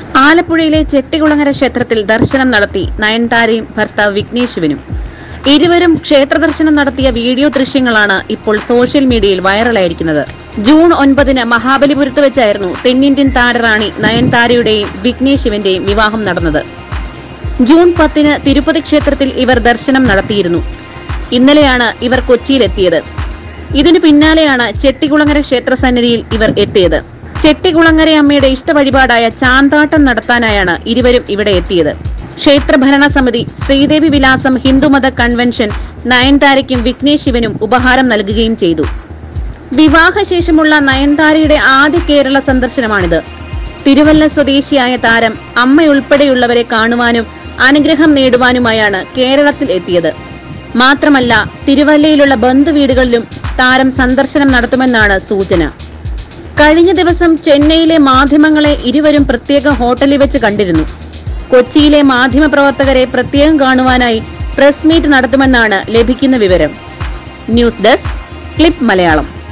ആലപ്പുഴയിലെ ചെട്ടികുളങ്ങര ക്ഷേത്രത്തിൽ ദർശനം നടത്തി നയൻതാരയും ഭർത്താവ് വിഘ്നേഷ് ശിവനും ഇരുവരും ക്ഷേത്ര ദർശനം നടത്തിയ വീഡിയോ ദൃശ്യങ്ങളാണ് ഇപ്പോൾ സോഷ്യൽ മീഡിയയിൽ വൈറലായിരിക്കുന്നത് ജൂൺ ഒൻപതിന് മഹാബലിപുരത്ത് വെച്ചായിരുന്നു തെന്നിന്ത്യൻ താരറാണി നയൻതാരയുടെയും വിഘ്നേഷ് ശിവന്റെയും വിവാഹം നടന്നത് ജൂൺ പത്തിന് തിരുപ്പതി ക്ഷേത്രത്തിൽ ഇവർ ദർശനം നടത്തിയിരുന്നു ഇന്നലെയാണ് ഇവർ കൊച്ചിയിലെത്തിയത് ഇതിനു പിന്നാലെയാണ് ചെട്ടികുളങ്ങര ക്ഷേത്ര സന്നിധിയിൽ ഇവർ എത്തിയത് ചെട്ടികുളങ്ങര അമ്മയുടെ ഇഷ്ടവഴിപാടായ ചാന്താട്ടം നടത്താനായാണ് ഇരുവരും ഇവിടെ എത്തിയത് ക്ഷേത്ര ഭരണസമിതി ശ്രീദേവി വിലാസം ഹിന്ദുമത കൺവെൻഷൻ നയൻതാരയ്ക്കും വിഘ്നേഷ് ശിവനും ഉപഹാരം നൽകുകയും ചെയ്തു വിവാഹശേഷമുള്ള നയൻതാരയുടെ ആദ്യ കേരള സന്ദർശനമാണിത് തിരുവല്ല സ്വദേശിയായ താരം അമ്മയുൾപ്പെടെയുള്ളവരെ കാണുവാനും അനുഗ്രഹം നേടുവാനുമായാണ് കേരളത്തിൽ എത്തിയത് മാത്രമല്ല തിരുവല്ലയിലുള്ള ബന്ധുവീടുകളിലും താരം സന്ദർശനം നടത്തുമെന്നാണ് സൂചന കഴിഞ്ഞ ദിവസം ചെന്നൈയിലെ മാധ്യമങ്ങളെ ഇരുവരും പ്രത്യേക ഹോട്ടലിൽ വെച്ച് കണ്ടിരുന്നു കൊച്ചിയിലെ മാധ്യമപ്രവർത്തകരെ പ്രത്യേകം കാണുവാനായി പ്രസ് മീറ്റ് നടത്തുമെന്നാണ് ലഭിക്കുന്ന വിവരം ന്യൂസ് ഡെസ്ക് ക്ലിപ്പ് മലയാളം